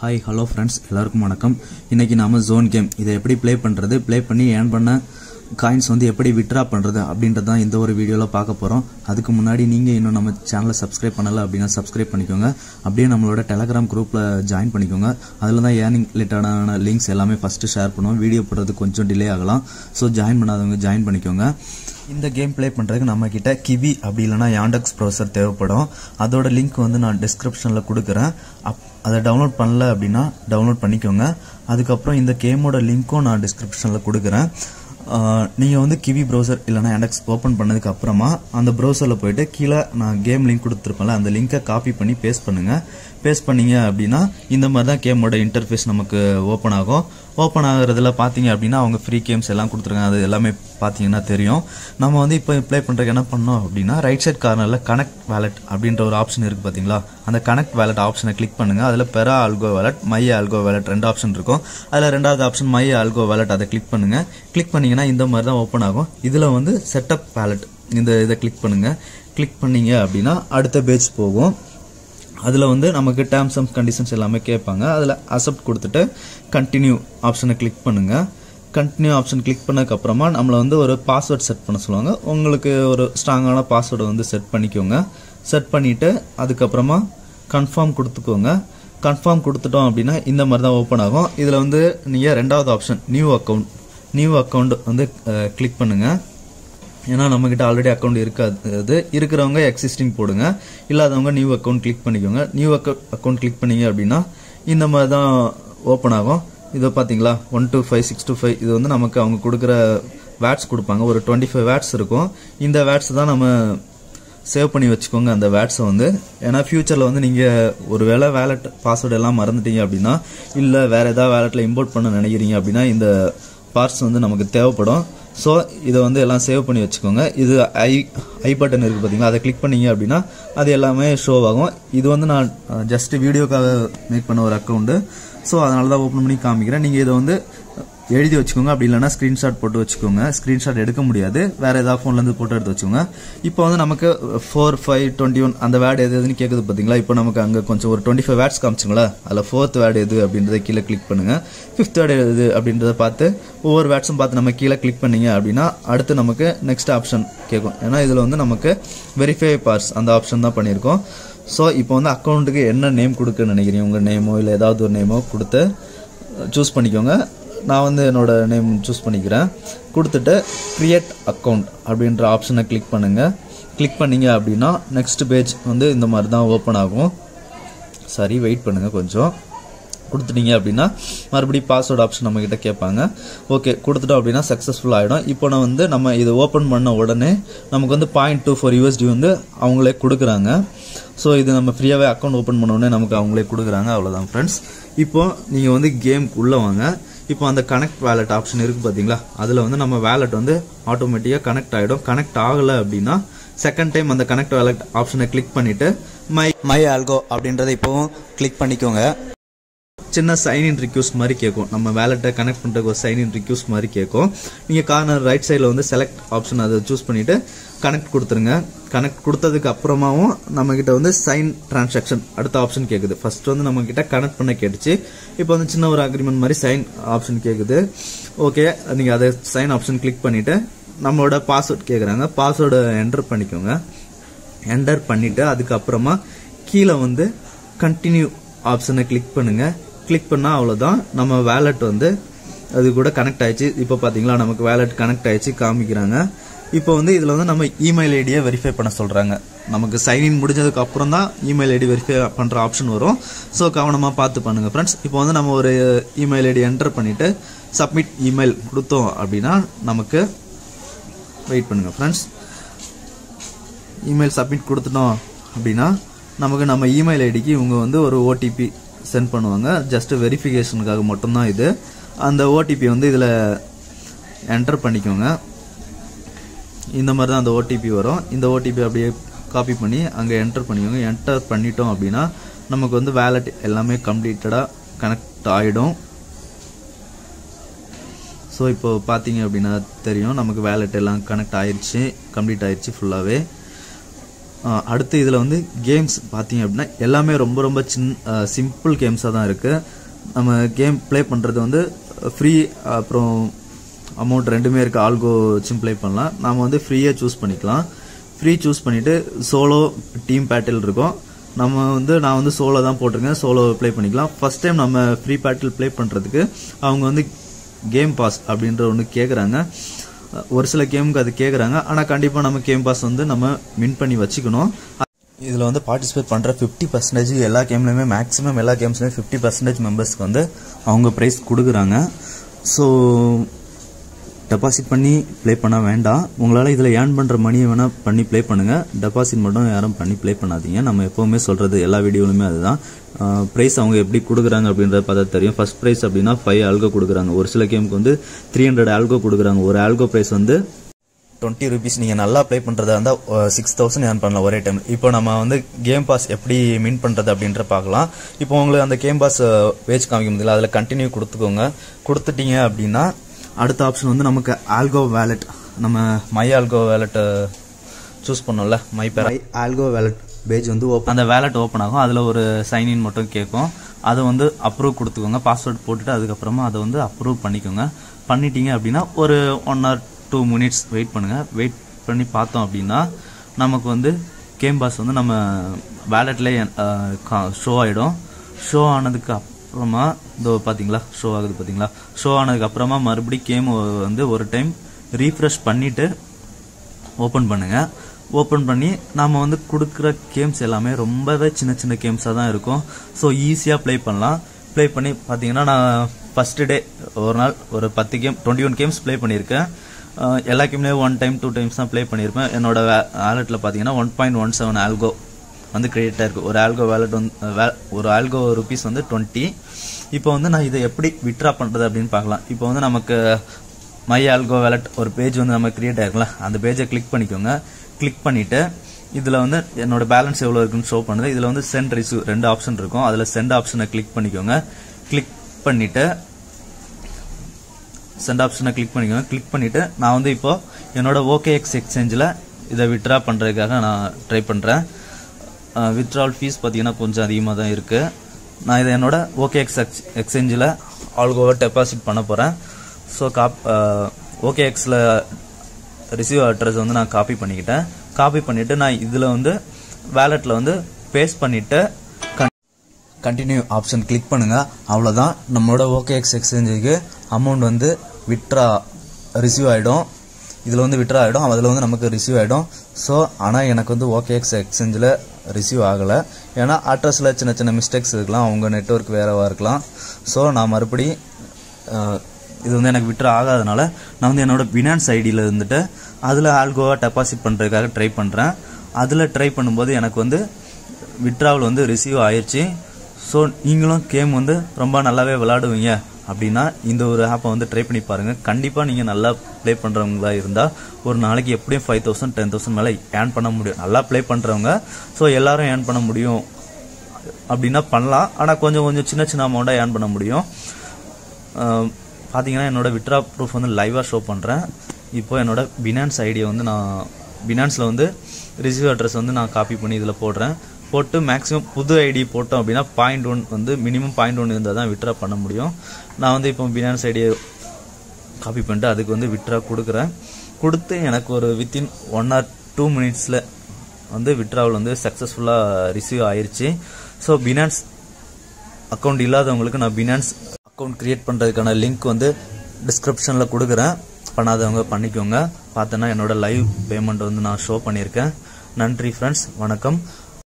hi hello friends எல்லாருக்கும் வணக்கம் இன்னைக்கு நாம ஜோன் கேம் இதை எப்படி ப்ளே பண்ணுறது ப்ளே பண்ணி ஏர்ன் பண்ண காயின்ஸ் வந்து எப்படி விட்ரா பண்ணுறது அப்படின்றது தான் இந்த ஒரு வீடியோவில் பார்க்க போகிறோம் அதுக்கு முன்னாடி நீங்கள் இன்னும் நம்ம சேனலை சப்ஸ்கிரைப் பண்ணலை அப்படின்னா சப்ஸ்கிரைப் பண்ணிக்கோங்க அப்படியே நம்மளோட டெலகிராம் குரூப்பில் ஜாயின் பண்ணிக்கோங்க அதில் தான் ஏர்னிங் ரிலேட்டடான லிங்க்ஸ் எல்லாமே ஃபஸ்ட்டு ஷேர் பண்ணுவோம் வீடியோ போடுறது கொஞ்சம் டிலே ஆகலாம் ஸோ ஜாயின் பண்ணாதவங்க ஜாயின் பண்ணிக்கோங்க இந்த கேம் ப்ளே பண்ணுறதுக்கு நம்ம கிட்ட கிவி அப்படி இல்லைனா யாண்டக்ஸ் ப்ரௌசர் தேவைப்படும் அதோட லிங்க் வந்து நான் டிஸ்கிரிப்ஷனில் கொடுக்குறேன் அப் அதை டவுன்லோட் பண்ணல அப்படின்னா டவுன்லோட் பண்ணிக்கோங்க அதுக்கப்புறம் இந்த கேமோட லிங்க்கும் நான் டிஸ்கிரிப்ஷனில் கொடுக்குறேன் நீங்கள் வந்து கிவி ப்ரௌசர் இல்லைனா யாண்டக்ஸ் ஓப்பன் பண்ணதுக்கு அப்புறமா அந்த ப்ரௌசரில் போயிட்டு கீழே நான் கேம் லிங்க் கொடுத்துருப்பேன்ல அந்த லிங்கை காப்பி பண்ணி பேஸ்ட் பண்ணுங்கள் பேஸ்ட் பண்ணீங்க அப்படின்னா இந்த மாதிரி தான் கேமோட இன்டர்ஃபேஸ் நமக்கு ஓப்பன் ஆகும் ஓப்பன் ஆகுறதுல பார்த்தீங்க அப்படின்னா அவங்க ஃப்ரீ கேம்ஸ் எல்லாம் கொடுத்துருக்காங்க அது எல்லாமே பார்த்தீங்கன்னா தெரியும் நம்ம வந்து இப்போ ப்ளே பண்ணுறதுக்கு என்ன பண்ணோம் அப்படின்னா ரைட் சைட் கார்னரில் கனெக்ட் வேலட் அப்படின்ற ஒரு ஆப்ஷன் இருக்குது பார்த்தீங்களா அந்த கனெக்ட் வேலட் ஆப்ஷனை கிளிக் பண்ணுங்கள் அதில் பெரா Algo wallet my Algo wallet ரெண்டு ஆப்ஷன் இருக்கும் அதில் ரெண்டாவது ஆப்ஷன் மை ஆல்கோ வேலட் அதை கிளிக் பண்ணுங்கள் கிளிக் பண்ணிங்கன்னா இந்த மாதிரி தான் ஓப்பன் ஆகும் இதில் வந்து செட்டப் வேலட் இந்த இதை கிளிக் பண்ணுங்கள் கிளிக் பண்ணீங்க அப்படின்னா அடுத்த பேஜ் போகும் அதில் வந்து நமக்கு டேர்ம்ஸ் அண்ட் கண்டிஷன்ஸ் எல்லாமே கேட்பாங்க அதில் அக்செப்ட் கொடுத்துட்டு கண்டினியூ ஆப்ஷனை கிளிக் பண்ணுங்கள் கண்டினியூ ஆப்ஷன் கிளிக் பண்ணதுக்கப்புறமா நம்மளை வந்து ஒரு பாஸ்வேர்ட் செட் பண்ண சொல்லுவாங்க உங்களுக்கு ஒரு ஸ்ட்ராங்கான பாஸ்வேர்டை வந்து செட் பண்ணிக்கோங்க செட் பண்ணிவிட்டு அதுக்கப்புறமா கன்ஃபார்ம் கொடுத்துக்கோங்க கன்ஃபார்ம் கொடுத்துட்டோம் அப்படின்னா இந்த மாதிரி தான் ஓப்பன் ஆகும் இதில் வந்து நீங்கள் ரெண்டாவது option new account new account வந்து கிளிக் பண்ணுங்கள் ஏன்னா நம்மக்கிட்ட ஆல்ரெடி அக்கௌண்ட் இருக்காது இருக்கிறவங்க எக்ஸிஸ்டிங் போடுங்க இல்லாதவங்க நியூ அக்கௌண்ட் கிளிக் பண்ணிக்கோங்க நியூ அக்கௌண்ட் கிளிக் பண்ணீங்க அப்படின்னா இந்த மாதிரி தான் ஓப்பன் ஆகும் இதை பார்த்தீங்களா one two five six two five இது வந்து நமக்கு அவங்க கொடுக்குற வேட்ஸ் கொடுப்பாங்க ஒரு டுவெண்ட்டி ஃபைவ் வேட்ஸ் இருக்கும் இந்த வேட்ஸ் தான் நம்ம சேவ் பண்ணி வச்சுக்கோங்க அந்த வேட்ஸை வந்து ஏன்னா ஃபியூச்சரில் வந்து நீங்கள் ஒரு வேளை வேலட் பாஸ்வேர்டு எல்லாம் மறந்துட்டீங்க அப்படின்னா இல்லை வேற ஏதாவது வேலட்டில் இம்போர்ட் பண்ண நினைக்கிறீங்க அப்படின்னா இந்த பார்ட்ஸ் வந்து நமக்கு தேவைப்படும் ஸோ இதை வந்து எல்லாம் சேவ் பண்ணி வச்சுக்கோங்க இது ஐ ஐ பட்டன் இருக்குது பார்த்தீங்களா அதை கிளிக் பண்ணீங்க அப்படின்னா அது எல்லாமே ஷோ ஆகும் இது வந்து நான் ஜஸ்ட் வீடியோக்காக மேக் பண்ண ஒரு அக்கௌண்ட்டு ஸோ அதனால தான் ஓப்பன் பண்ணி காமிக்கிறேன் நீங்கள் இதை வந்து எழுதி வச்சுக்கோங்க அப்படி இல்லைனா ஸ்க்ரீன்ஷாட் போட்டு வச்சுக்கோங்க ஸ்க்ரீன்ஷாட் எடுக்க முடியாது வேற ஏதாவது ஃபோன்லேருந்து போட்டு எடுத்து வச்சுக்கோங்க இப்போ வந்து நமக்கு ஃபோர் ஃபைவ் டுவெண்ட்டி ஒன் அந்த வேர்டு எது எதுன்னு கேட்குது பார்த்தீங்களா இப்போ நமக்கு அங்கே கொஞ்சம் ஒரு டுவெண்ட்டி ஃபைவ் வேர்ட்ஸ் காமிச்சுங்களா அதில் ஃபோர்த் வேர்டு எது அப்படின்றத கீழே கிளிக் பண்ணுங்க ஃபிஃப்த் வேர்டு எது அப்படின்றத பார்த்து ஒவ்வொரு வேர்ட்ஸும் பார்த்து நம்ம கீழே கிளிக் பண்ணீங்க அப்படின்னா அடுத்து நமக்கு நெக்ஸ்ட் ஆப்ஷன் கேட்கும் ஏன்னா இதில் வந்து நமக்கு வெரிஃபை பார்ஸ் அந்த ஆப்ஷன் தான் பண்ணியிருக்கோம் ஸோ இப்போ வந்து அக்கௌண்ட்டுக்கு என்ன நேம் கொடுக்க நினைக்கிறீங்க உங்கள் நேமோ இல்லை ஏதாவது ஒரு நேமோ கொடுத்து சூஸ் பண்ணிக்கோங்க நான் வந்து என்னோட நேம் சூஸ் பண்ணிக்கிறேன் கொடுத்துட்டு க்ரியேட் அக்கௌண்ட் அப்படின்ற ஆப்ஷனை கிளிக் பண்ணுங்கள் கிளிக் பண்ணீங்க அப்படின்னா நெக்ஸ்ட் பேஜ் வந்து இந்த மாதிரி தான் ஓப்பன் ஆகும் சரி வெயிட் பண்ணுங்கள் கொஞ்சம் கொடுத்துட்டீங்க அப்படின்னா மறுபடியும் பாஸ்வேர்டு ஆப்ஷன் நம்மக்கிட்ட கேட்பாங்க ஓகே கொடுத்துட்டோம் அப்படின்னா சக்ஸஸ்ஃபுல் ஆகிடும் இப்போ நான் வந்து நம்ம இதை ஓப்பன் பண்ண உடனே நமக்கு வந்து பாயிண்ட் டூ ஃபோர் யூஎஸ்டி வந்து அவங்களே கொடுக்குறாங்க ஸோ இது நம்ம ஃப்ரீயாகவே அக்கௌண்ட் ஓப்பன் பண்ண உடனே நமக்கு அவங்களே கொடுக்குறாங்க அவ்வளோதான் ஃப்ரெண்ட்ஸ் இப்போ நீங்கள் வந்து கேம்க்கு உள்ளே வாங்க இப்போ அந்த கனெக்ட் வேலட் ஆப்ஷன் இருக்குது பார்த்தீங்களா அதில் வந்து நம்ம வேலட் வந்து ஆட்டோமேட்டிக்காக கனெக்ட் ஆகிடும் கனெக்ட் ஆகலை அப்படின்னா செகண்ட் டைம் அந்த கனெக்ட் வேலட் ஆப்ஷனை கிளிக் பண்ணிவிட்டு மை மை ஆல்கோ அப்படின்றத இப்போவும் கிளிக் பண்ணிக்கோங்க சின்ன சைன்இன் ரிக்வஸ்ட் மாதிரி கேட்கும் நம்ம வேலெட்டை கனெக்ட் பண்ணுறதுக்கு ஒரு சைன்இன் ரிக்வஸ்ட் மாதிரி கேட்கும் நீங்கள் கார்னர் ரைட் சைடில் வந்து செலக்ட் ஆப்ஷன் அதை சூஸ் பண்ணிவிட்டு கனெக்ட் கொடுத்துருங்க கனெக்ட் கொடுத்ததுக்கு அப்புறமாவும் நம்மக்கிட்ட வந்து சைன் டிரான்சாக்ஷன் அடுத்த ஆப்ஷன் கேட்குது ஃபர்ஸ்ட் வந்து நம்மக்கிட்ட கனெக்ட் பண்ண கேட்டுச்சு இப்போ வந்து சின்ன ஒரு அக்ரிமெண்ட் மாதிரி சைன் ஆப்ஷன் கேட்குது ஓகே நீங்கள் அதை சைன் ஆப்ஷன் கிளிக் பண்ணிவிட்டு நம்மளோட பாஸ்வேர்ட் கேட்குறாங்க பாஸ்வேர்டை என்டர் பண்ணிக்கோங்க என்டர் பண்ணிவிட்டு அதுக்கப்புறமா கீழே வந்து கண்டினியூ ஆப்ஷனை கிளிக் பண்ணுங்கள் கிளிக் பண்ணால் அவ்வளோதான் நம்ம வேலெட் வந்து அது கூட கனெக்ட் ஆயிடுச்சு இப்போ பார்த்தீங்களா நமக்கு வேலெட் கனெக்ட் ஆயிடுச்சு காமிக்கிறாங்க இப்போ வந்து இதில் வந்து நம்ம இமெயில் ஐடியை வெரிஃபை பண்ண சொல்கிறாங்க நமக்கு சைன்இன் முடிஞ்சதுக்கு அப்புறம் தான் இமெயில் ஐடி வெரிஃபை பண்ணுற ஆப்ஷன் வரும் ஸோ கவனமாக பார்த்து பண்ணுங்கள் ஃப்ரெண்ட்ஸ் இப்போ வந்து நம்ம ஒரு இமெயில் ஐடி என்டர் பண்ணிவிட்டு சப்மிட் இமெயில் கொடுத்தோம் அப்படின்னா நமக்கு வெயிட் பண்ணுங்கள் ஃப்ரெண்ட்ஸ் இமெயில் சப்மிட் கொடுத்துட்டோம் அப்படின்னா நமக்கு நம்ம இமெயில் ஐடிக்கு இவங்க வந்து ஒரு ஓடிபி சென்ட் பண்ணுவாங்க ஜஸ்ட் வெரிஃபிகேஷனுக்காக மட்டும்தான் இது அந்த ஓடிபி வந்து இதில் என்டர் பண்ணிக்கோங்க இந்த மாதிரி தான் அந்த ஓடிபி வரும் இந்த ஓடிபி அப்படியே காப்பி பண்ணி அங்கே என்டர் பண்ணிக்கோங்க என்டர் பண்ணிட்டோம் அப்படின்னா நமக்கு வந்து வேலட் எல்லாமே கம்ப்ளீட்டடாக கனெக்ட் ஆகிடும் ஸோ இப்போ பார்த்தீங்க அப்படின்னா தெரியும் நமக்கு வேலட் எல்லாம் கனெக்ட் ஆயிடுச்சு கம்ப்ளீட் ஆயிடுச்சு ஃபுல்லாகவே அஹ் அடுத்து இதில் வந்து கேம்ஸ் பார்த்தீங்க அப்படின்னா எல்லாமே ரொம்ப ரொம்ப சின்ன சிம்பிள் கேம்ஸாக தான் இருக்குது நம்ம கேம் ப்ளே பண்ணுறது வந்து ஃப்ரீ அப்புறம் அமௌண்ட் ரெண்டுமே இருக்குது ஆல்கோ வச்சும் ப்ளே பண்ணலாம் நாம் வந்து ஃப்ரீயாக சூஸ் பண்ணிக்கலாம் ஃப்ரீ சூஸ் பண்ணிவிட்டு சோலோ டீம் பேட்டில் இருக்கும் நம்ம வந்து நான் வந்து சோலோ தான் போட்டிருக்கேன் சோலோ ப்ளே பண்ணிக்கலாம் ஃபர்ஸ்ட் டைம் நம்ம ஃப்ரீ பேட்டில் ப்ளே பண்ணுறதுக்கு அவங்க வந்து கேம் பாஸ் அப்படின்ற ஒன்று கேட்குறாங்க ஒரு சில கேமுக்கு அது கேட்குறாங்க ஆனால் கண்டிப்பாக நம்ம கேம் பாஸ் வந்து நம்ம வின் பண்ணி வச்சுக்கணும் இதில் வந்து பார்ட்டிசிபேட் பண்ணுற ஃபிஃப்டி பர்சன்டேஜ் எல்லா கேம்லையுமே மேக்ஸிமம் எல்லா கேம்ஸ்லையும் ஃபிஃப்டி பர்சன்டேஜ் மெம்பர்ஸ்க்கு வந்து அவங்க ப்ரைஸ் கொடுக்குறாங்க ஸோ டெபாசிட் பண்ணி ப்ளே பண்ண வேண்டாம் உங்களால் இதில் ஏர்ன் பண்ணுற மணியை வேணால் பண்ணி ப்ளே பண்ணுங்கள் டெபாசிட் மட்டும் யாரும் பண்ணி ப்ளே பண்ணாதீங்க நம்ம எப்போவுமே சொல்கிறது எல்லா வீடியோலுமே அதுதான் ப்ரைஸ் அவங்க எப்படி கொடுக்குறாங்க அப்படின்றத பார்த்தா தெரியும் ஃபர்ஸ்ட் ப்ரைஸ் அப்படின்னா ஃபைவ் ஆல்கோ கொடுக்குறாங்க ஒரு சில கேமுக்கு வந்து த்ரீ ஹண்ட்ரட் ஆல்கோ கொடுக்குறாங்க ஒரு ஆல்கோ ப்ரைஸ் வந்து டுவெண்ட்டி ருபீஸ் நீங்கள் நல்லா ப்ளே பண்ணுறதா இருந்தால் சிக்ஸ் தௌசண்ட் ஏர்ன் பண்ணலாம் ஒரே டைம் இப்போ நம்ம வந்து கேம் பாஸ் எப்படி மின் பண்ணுறது அப்படின்ற பார்க்கலாம் இப்போ உங்களுக்கு அந்த கேம் பாஸ் பேஜ் காமிக்க முடியல அதில் கண்டினியூ கொடுத்துக்கோங்க கொடுத்துட்டீங்க அப்படின்னா அடுத்த ஆப்ஷன் வந்து நமக்கு ஆல்கோ வேலெட் நம்ம மை ஆல்கோ வேலெட்டை சூஸ் பண்ணோம்ல மை பேர் ஆல்கோ வேலெட் பேஜ் வந்து ஓப்பன் அந்த வேலெட் ஓப்பன் ஆகும் அதில் ஒரு சைன்இன் மட்டும் கேட்கும் அதை வந்து அப்ரூவ் கொடுத்துக்கோங்க பாஸ்வேர்ட் போட்டுட்டு அதுக்கப்புறமா அதை வந்து அப்ரூவ் பண்ணிக்கோங்க பண்ணிட்டீங்க அப்படின்னா ஒரு one or two minutes wait பண்ணுங்கள் வெயிட் பண்ணி பார்த்தோம் அப்படின்னா நமக்கு வந்து கேம் பாஸ் வந்து நம்ம வேலெட்லேயே ஷோ ஆகிடும் ஷோ ஆனதுக்கு அப்புறமா இதோ பார்த்தீங்களா ஷோ ஆகுது பார்த்தீங்களா ஷோ ஆனதுக்கு அப்புறமா மறுபடியும் கேம் வந்து ஒரு டைம் ரீஃப்ரெஷ் பண்ணிவிட்டு ஓப்பன் பண்ணுங்கள் ஓப்பன் பண்ணி நாம் வந்து கொடுக்குற கேம்ஸ் எல்லாமே ரொம்பவே சின்ன சின்ன கேம்ஸாக தான் இருக்கும் ஸோ ஈஸியாக ப்ளே பண்ணலாம் ப்ளே பண்ணி பார்த்தீங்கன்னா நான் ஃபஸ்ட்டு டே ஒரு நாள் ஒரு பத்து game twenty one games play பண்ணியிருக்கேன் அஹ் எல்லா கேம்லேயும் ஒன் டைம் டூ டைம்ஸ் தான் ப்ளே பண்ணியிருப்பேன் என்னோட வேலெட்டில் பார்த்தீங்கன்னா one point one seven Algo வந்து கிரியேட் ஆயிருக்கு ஒரு ஆல்கோ வேலெட் வந்து வே- ஒரு ஆல்கோ ருபீஸ் வந்து டுவெண்ட்டி இப்போ வந்து நான் இதை எப்படி விட்ரா பண்ணுறது அப்படின்னு பார்க்கலாம் இப்போ வந்து நமக்கு மை ஆல்கோ வேலட் ஒரு பேஜ் வந்து நம்ம கிரியேட் ஆயிருக்கும்ல அந்த பேஜை கிளிக் பண்ணிக்கோங்க கிளிக் பண்ணிவிட்டு இதில் வந்து என்னோட பேலன்ஸ் எவ்வளோ இருக்குன்னு ஷோ பண்ணுது இதில் வந்து சென்ட் ரிசீவ் ரெண்டு ஆப்ஷன் இருக்கும் அதில் சென்ட் ஆப்ஷனை கிளிக் பண்ணிக்கோங்க கிளிக் பண்ணிவிட்டு சென்ட் ஆப்ஷனை கிளிக் பண்ணிக்கோங்க கிளிக் பண்ணிவிட்டு நான் வந்து இப்போ என்னோட ஓகே எக்ஸ் எக்ஸ்சேஞ்சில் இதை விட்ரா பண்ணுறதுக்காக நான் ட்ரை பண்ணுறேன் வித்ட்ரால் ஃபீஸ் பார்த்தீங்கன்னா கொஞ்சம் அதிகமாக தான் இருக்குது நான் இதை என்னோட ஓகே எக்ஸ் எக்ஸ்சேஞ்சில் ஆல்கோவர் டெபாசிட் பண்ண போகிறேன் ஸோ காப் ஓகே எக்ஸில் ரிசீவ் அட்ரஸ் வந்து நான் காப்பி பண்ணிக்கிட்டேன் காப்பி பண்ணிவிட்டு நான் இதில் வந்து வேலெட்டில் வந்து பேஸ்ட் பண்ணிவிட்டு கண்டினியூ ஆப்ஷன் கிளிக் பண்ணுங்க அவ்வளோதான் நம்மளோட ஓகேஎக்ஸ் எக்ஸ்சேஞ்சுக்கு அமௌண்ட் வந்து விட்ரா ரிசீவ் ஆகிடும் இதில் வந்து விட்ரா ஆகிடும் அதில் வந்து நமக்கு ரிசீவ் ஆகிடும் ஸோ ஆனால் எனக்கு வந்து ஓகேஎக்ஸ் எக்ஸ்சேஞ்சில் ரிசீவ் ஆகலை ஏன்னா அட்ரஸில் சின்ன சின்ன மிஸ்டேக்ஸ் இருக்கலாம் அவங்க நெட்ஒர்க் வேறவா இருக்கலாம் ஸோ நான் மறுபடி அஹ், இது வந்து எனக்கு விட்ரா ஆகாதனால நான் வந்து என்னோட பினான்ஸ் ஐடியில் இருந்துட்டு அதில் ஆல்கோவா டெபாசிட் பண்ணுறதுக்காக ட்ரை பண்ணுறேன் அதில் ட்ரை பண்ணும்போது எனக்கு வந்து விட்ராவல் வந்து ரிசீவ் ஆயிடுச்சு ஸோ நீங்களும் கேம் வந்து ரொம்ப நல்லாவே விளாடுவீங்க அப்படின்னா இந்த ஒரு ஆப்பை வந்து ட்ரை பண்ணி பாருங்கள் கண்டிப்பாக நீங்கள் நல்லா ப்ளே பண்ணுறவங்களா இருந்தால் ஒரு நாளைக்கு எப்படியும் ஃபைவ் தௌசண்ட் டென் தௌசண்ட் மேலே ஏர்ன் பண்ண முடியும் நல்லா ப்ளே பண்ணுறவங்க ஸோ எல்லாரும் ஏர்ன் பண்ண முடியும் அப்படின்னா பண்ணலாம் ஆனால் கொஞ்சம் கொஞ்சம் சின்ன சின்ன அமௌண்ட்டாக ஏர்ன் பண்ண முடியும் அஹ் பார்த்தீங்கன்னா என்னோட விட்ரா ப்ரூஃப் வந்து லைவாக ஷோ பண்ணுறேன் இப்போ என்னோட பினான்ஸ் ஐடியை வந்து நான் பினான்ஸில் வந்து ரிசீவ் அட்ரஸ் வந்து நான் காப்பி பண்ணி இதில் போடுறேன் போட்டு மேக்ஸிமம் புது ஐடி போட்டோம் அப்படின்னா பாயிண்ட் ஒன் வந்து மினிமம் பாயிண்ட் ஒன் இருந்தால் தான் விட்ரா பண்ண முடியும் நான் வந்து இப்போ பினான்ஸ் ஐடியை காப்பி பண்ணிட்டு அதுக்கு வந்து விட்ரா கொடுக்குறேன் கொடுத்து எனக்கு ஒரு வித்தின் ஒன் ஆர் டூ மினிட்ஸில் வந்து விட்ராவல் வந்து சக்ஸஸ்ஃபுல்லாக ரிசீவ் ஆயிருச்சு ஸோ பினான்ஸ் அக்கௌண்ட் இல்லாதவங்களுக்கு நான் பினான்ஸ் அக்கௌண்ட் கிரியேட் பண்ணுறதுக்கான லிங்க் வந்து டிஸ்கிரிப்ஷனில் கொடுக்குறேன் பண்ணாதவங்க பண்ணிக்கோங்க பார்த்தோன்னா என்னோட லைவ் பேமெண்ட் வந்து நான் ஷோ பண்ணியிருக்கேன் நன்றி ஃப்ரெண்ட்ஸ் வணக்கம்